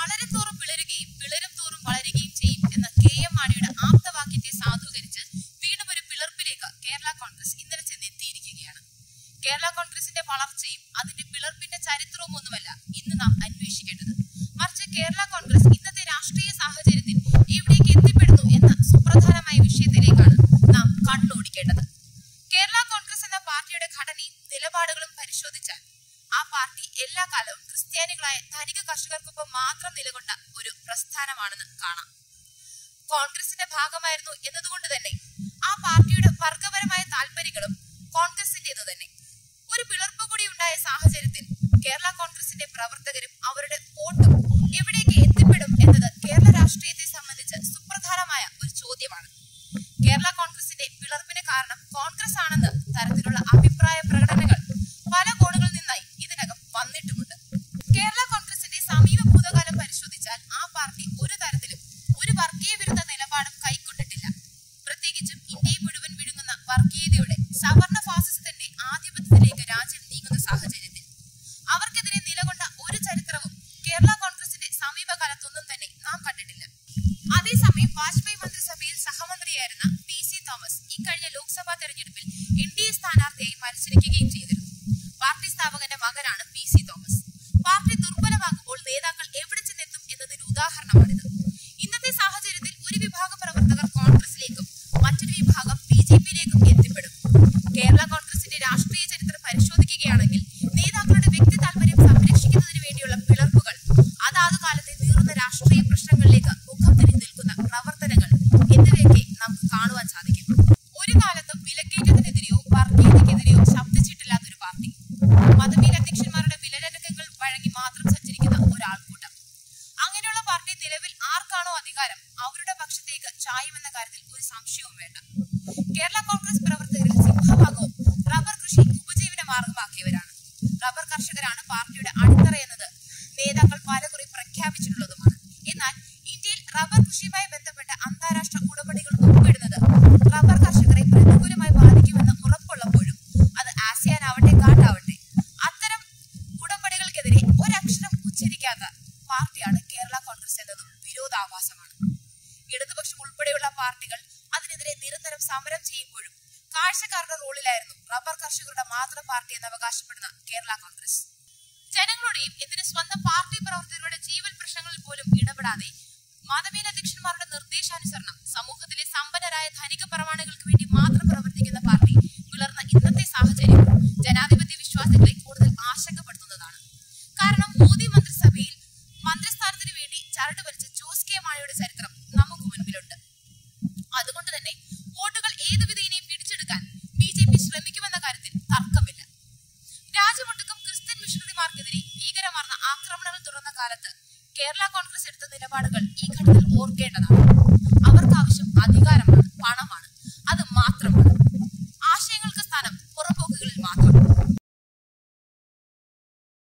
വളരും തോറും പിളരുകയും പിളരും തോറും വളരുകയും ചെയ്യും എന്ന കെ എം മാണിയുടെ ആപ്തവാക്യത്തെ സാധൂകരിച്ച് വീണ്ടും ഒരു പിളർപ്പിലേക്ക് കേരള കോൺഗ്രസ് ഇന്നലെ ചെന്നെത്തിയിരിക്കുകയാണ് കേരള കോൺഗ്രസിന്റെ വളർച്ചയും അതിന്റെ പിളർപ്പിന്റെ ചരിത്രവും ഒന്നുമല്ല ഇന്ന് നാം അന്വേഷിക്കേണ്ടത് മറിച്ച് കേരള കോൺഗ്രസ് ഇന്നത്തെ രാഷ്ട്രീയ സാഹചര്യത്തിൽ എവിടേക്ക് എത്തിപ്പെടുന്നു എന്ന സുപ്രധാനമായ വിഷയത്തിലേക്കാണ് നാം കണ്ണോടിക്കേണ്ടത് കേരള കോൺഗ്രസ് എന്ന പാർട്ടിയുടെ ഘടനയും നിലപാടുകളും പരിശോധിച്ചാൽ ആ പാർട്ടി എല്ലാ കാലവും ക്രിസ്ത്യാനികളായ ധനിക കർഷകർക്കൊപ്പം മാത്രം നിലകൊണ്ട ഒരു പ്രസ്ഥാനമാണെന്ന് കാണാം കോൺഗ്രസിന്റെ ഭാഗമായിരുന്നു എന്നതുകൊണ്ട് തന്നെ ആ പാർട്ടിയുടെ വർഗപരമായ താല്പര്യങ്ങളും കോൺഗ്രസിന്റേതു തന്നെ ഒരു പിളർപ്പ് കൂടി ഉണ്ടായ സാഹചര്യത്തിൽ കേരള കോൺഗ്രസിന്റെ പ്രവർത്തകരും അവരുടെ വോട്ടും എവിടേക്ക് എത്തിപ്പെടും എന്നത് കേരള രാഷ്ട്രീയത്തെ സംബന്ധിച്ച് സുപ്രധാനമായ ഒരു ചോദ്യമാണ് കേരള കോൺഗ്രസിന്റെ പിളർപ്പിന് കാരണം കോൺഗ്രസ് ആണെന്ന് തരത്തിലുള്ള അഭിപ്രായ പ്രകടനങ്ങൾ പല കോണുകളിൽ നിന്നായി ഇതിനകം വന്നിട്ടുമുണ്ട് കേരള കോൺഗ്രസിന്റെ സമീപ ഭൂതകാലം പരിശോധിച്ചാൽ ആ പാർട്ടി ഒരു തരത്തിലും ഒരു വർഗീയ വിരുദ്ധ നിലപാടും കൈക്കൊണ്ടിട്ടില്ല പ്രത്യേകിച്ചും ഇന്ത്യയെ മുഴുവൻ വിഴുങ്ങുന്ന വർഗീയതയുടെ സവർണ ഫാസിസത്തിന്റെ ആധിപത്യത്തിലേക്ക് രാജ്യം നീങ്ങുന്ന സാഹചര്യത്തിൽ അവർക്കെതിരെ നിലകൊണ്ട ഒരു ചരിത്രവും കേരള കോൺഗ്രസിന്റെ സമീപകാലത്തൊന്നും തന്നെ നാം കണ്ടിട്ടില്ല അതേസമയം വാജ്പേയി മന്ത്രിസഭയിൽ സഹമന്ത്രിയായിരുന്ന പി സി തോമസ് ഇക്കഴിഞ്ഞ ലോക്സഭാ തെരഞ്ഞെടുപ്പിൽ എൻ ഡി എ സ്ഥാനാർത്ഥിയായി മത്സരിക്കുകയും ചെയ്തിരുന്നു പാർട്ടി സ്ഥാപകന്റെ മകനാണ് പി സി തോമസ് പാർട്ടി ദുർബലമാകുമ്പോൾ നേതാക്കൾ എവിടെ ചെന്നെത്തും എന്നതിന് ഉദാഹരണമാണിത് ഇന്നത്തെ സാഹചര്യത്തിൽ ഒരു വിഭാഗം പ്രവർത്തകർ കോൺഗ്രസിലേക്കും മറ്റൊരു വിഭാഗം ബി ജെ പിയിലേക്കും എത്തിപ്പെടും കേരള കോൺഗ്രസിന്റെ രാഷ്ട്രീയ ചരിത്രം പരിശോധിക്കുകയാണെങ്കിൽ നേതാക്കളുടെ വ്യക്തി താല്പര്യം സംരക്ഷിക്കുന്നതിന് വേണ്ടിയുള്ള പിളർപ്പുകൾ അതാത് കാലത്തെ നീറുന്ന രാഷ്ട്രീയ പ്രശ്നങ്ങളിലേക്ക് മുഖം തിരിഞ്ഞു നിൽക്കുന്ന പ്രവർത്തനങ്ങൾ എന്നിവയൊക്കെ നമുക്ക് കാണുവാൻ സാധിക്കും ഒരു കാലത്തും വിലക്കയറ്റത്തിനെതിരെയോ വർഗീയതയ്ക്കെതിരെയോ ശബ്ദിച്ചിട്ടില്ലാത്തൊരു പാർട്ടി മതമേലധ്യക്ഷന്മാരുടെ വിലരക്കങ്ങൾ വഴങ്ങി മാത്രം സഞ്ചരിക്കുന്ന ഒരാൾക്കൂട്ടം അങ്ങനെയുള്ള പാർട്ടി നിലവിൽ ആർക്കാണോ അധികാരം അവരുടെ പക്ഷത്തേക്ക് ചായുമെന്ന കാര്യത്തിൽ ഒരു സംശയവും വേണ്ട കേരള കോൺഗ്രസ് പ്രവർത്തകരിൽ സിംഹഭാഗവും റബ്ബർ കൃഷി ഉപജീവന മാർഗമാക്കിയവരാണ് റബ്ബർ കർഷകരാണ് പാർട്ടിയുടെ അടിത്തറ എന്നത് നേതാക്കൾ പലകുറി പ്രഖ്യാപിച്ചിട്ടുള്ളതുമാണ് എന്നാൽ ഇന്ത്യയിൽ റബ്ബർ കൃഷിയുമായി ബന്ധപ്പെട്ട അന്താരാഷ്ട്ര ഉടമ്പടികൾ ഒപ്പിടുന്നത് റബ്ബർ കർഷകരെ പ്രതികൂലമായി ബാധിക്കുമെന്ന് ഉറപ്പുള്ളപ്പോഴും അത് ആസിയാൻ ആവട്ടെ ഗാട്ടാവട്ടെ അത്തരം ഉടമ്പടികൾക്കെതിരെ ഒരക്ഷരം ഉച്ചരിക്കാത്ത പാർട്ടിയാണ് കേരള കോൺഗ്രസ് എന്നതും വിരോധാഭാസമാണ് ഇടതുപക്ഷം ഉൾപ്പെടെയുള്ള പാർട്ടികൾ അതിനെതിരെ നിരന്തരം സമരം ചെയ്യുമ്പോഴും കാഴ്ചക്കാരുടെ റോളിലായിരുന്നു റബ്ബർ കർഷകരുടെ മാത്രം പാർട്ടി എന്ന് അവകാശപ്പെടുന്ന കേരള കോൺഗ്രസ് ജനങ്ങളുടെയും എന്തിന് സ്വന്തം പാർട്ടി പ്രവർത്തകരുടെ ജീവൽ പ്രശ്നങ്ങളിൽ പോലും ഇടപെടാതെ മതമേലധ്യക്ഷന്മാരുടെ നിർദ്ദേശാനുസരണം സമൂഹത്തിലെ സമ്പന്നരായ ധനിക പ്രമാണികൾക്ക് വേണ്ടി മാത്രം പ്രവർത്തിക്കുന്ന പാർട്ടി പിളർന്ന ഇന്നത്തെ സാഹചര്യം ജനാധിപത്യ വിശ്വാസികളെ കൂടുതൽ ആശങ്കപ്പെടുത്തുന്നതാണ് കാരണം മോദി മന്ത്രിസഭയിൽ മന്ത്രിസ്ഥാനത്തിന് വേണ്ടി ചരട് വലിച്ച ജോസ് കെ മാണിയുടെ ചരിത്രം നമുക്ക് മുൻപിലുണ്ട് അതുകൊണ്ട് തന്നെ വോട്ടുകൾ ഏതു വിധേനയും പിടിച്ചെടുക്കാൻ ബി ജെ പി ശ്രമിക്കുമെന്ന കാര്യത്തിൽ തർക്കമില്ല രാജ്യമൊട്ടുക്കും ക്രിസ്ത്യൻ മിഷണറിമാർക്കെതിരെ ഭീകരമാർന്ന ആക്രമണങ്ങൾ തുടർന്ന കാലത്ത് കേരള കോൺഗ്രസ് എടുത്ത നിലപാടുകൾ ഈ ഘട്ടത്തിൽ ഓർക്കേണ്ടതാണ് അവർക്ക് ആവശ്യം അധികാരമാണ് പണം